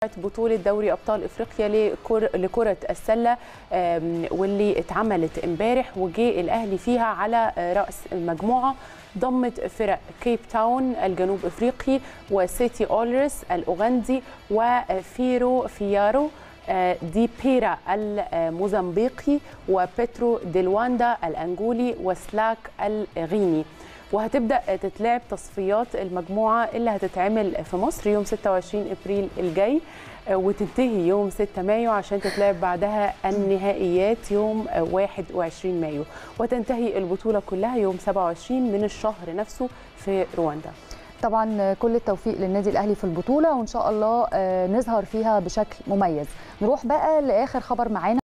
بطولة دوري أبطال إفريقيا لكر... لكرة السلة واللي اتعملت امبارح وجه الأهلي فيها على رأس المجموعة ضمت فرق كيب تاون الجنوب افريقي وسيتي اولرس الاوغندي وفيرو فيارو دي بيرا الموزمبيقي وبيترو ديلواندا الانجولي وسلاك الغيني وهتبدا تتلعب تصفيات المجموعه اللي هتتعمل في مصر يوم 26 ابريل الجاي وتنتهي يوم 6 مايو عشان تتلعب بعدها النهائيات يوم 21 مايو وتنتهي البطوله كلها يوم 27 من الشهر نفسه في رواندا طبعا كل التوفيق للنادي الاهلي في البطوله وان شاء الله نظهر فيها بشكل مميز نروح بقى لاخر خبر معانا